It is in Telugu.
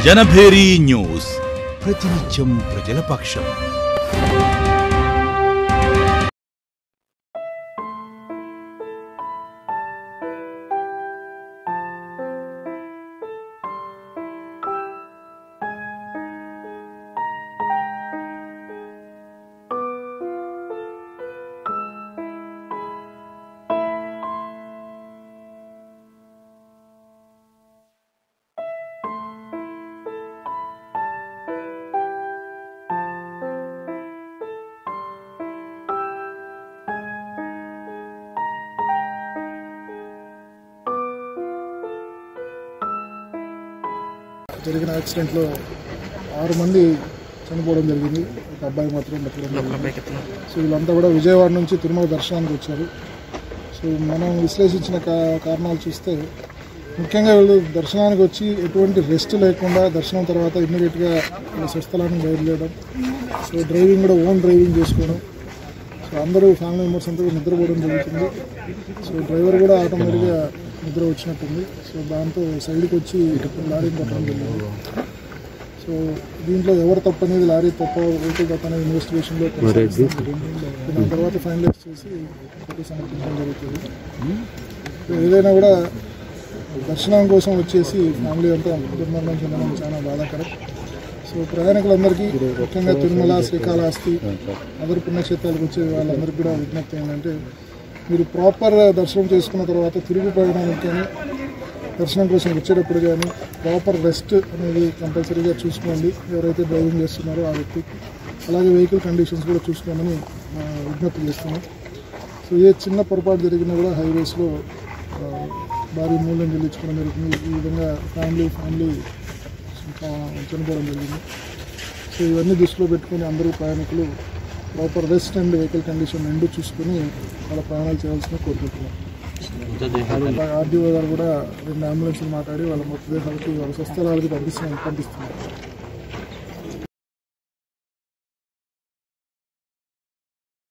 జనభేరీ న్యూస్ ప్రతినిత్యం ప్రజల పక్షం జరిగిన యాక్సిడెంట్లో ఆరు మంది చనిపోవడం జరిగింది ఒక అబ్బాయి మాత్రం బతకడం జరిగింది సో వీళ్ళంతా కూడా విజయవాడ నుంచి తిరుమల దర్శనానికి వచ్చారు సో మనం విశ్లేషించిన కా- కారణాలు చూస్తే ముఖ్యంగా వీళ్ళు దర్శనానికి వచ్చి ఎటువంటి రెస్ట్ లేకుండా దర్శనం తర్వాత ఇమ్మీడియట్గా స్వస్థలానికి బయలుదేరడం సో డ్రైవింగ్ కూడా ఓన్ డ్రైవింగ్ చేసుకోవడం సో అందరూ ఫ్యామిలీ మెంబర్స్ అంతా కూడా నిద్రపోవడం జరుగుతుంది సో డ్రైవర్ కూడా ఆటోమేటిక్గా నిద్ర వచ్చినట్టుంది సో దాంతో సైడ్కి వచ్చి లారీని కొట్టడం జరిగింది సో దీంట్లో ఎవరు తప్పు అనేది లారీ తప్ప వెహికల్ తప్ప అనేది ఇన్వెస్టిగేషన్లో దాని తర్వాత ఫైనలైజ్ చేసి కోర్టు సమర్పించడం జరుగుతుంది సో ఏదైనా కూడా దర్శనం కోసం వచ్చేసి ఫ్యామిలీ అంతా దుర్మరణం చెందడం చాలా బాధాకరం సో ప్రయాణికులందరికీ ముఖ్యంగా తిరుమల శ్రీకాళహస్తి అదర్ పుణ్యక్షేత్రాలకు వచ్చే వాళ్ళందరికీ కూడా విజ్ఞప్తి ఏంటంటే మీరు ప్రాపర్ దర్శనం చేసుకున్న తర్వాత తిరుగు ప్రయాణానికి కానీ దర్శనం కోసం వచ్చేటప్పుడు కానీ ప్రాపర్ రెస్ట్ అనేది కంపల్సరీగా చూసుకోండి ఎవరైతే డ్రైవింగ్ చేస్తున్నారో ఆ వ్యక్తి అలాగే వెహికల్ కండిషన్స్ కూడా చూసుకోమని ఆ, విజ్ఞప్తి చేస్తున్నాం సో ఏ చిన్న పొరపాటు జరిగినా కూడా హైవేస్లో ఆ, భారీ మూల్యం చెల్లించుకోవడం జరుగుతుంది ఈ విధంగా ఫ్యామిలీ ఫ్యామిలీ ఆ, చనిపోవడం జరిగింది సో ఇవన్నీ దృష్టిలో పెట్టుకొని అందరూ ప్రయాణికులు proper rest and vehicle condition రెండు చూసుకొని వాళ్ళ ప్రయాణాలు చేయాల్సిన కోరుకుంటున్నాం ఆర్డీఓ గారు కూడా రెండు అంబులెన్స్లు మాట్లాడి వాళ్ళ మృతదేహాలకి వాళ్ళ స్వస్థలాలకి పంపిస్తున్నారు పంపిస్తున్నారు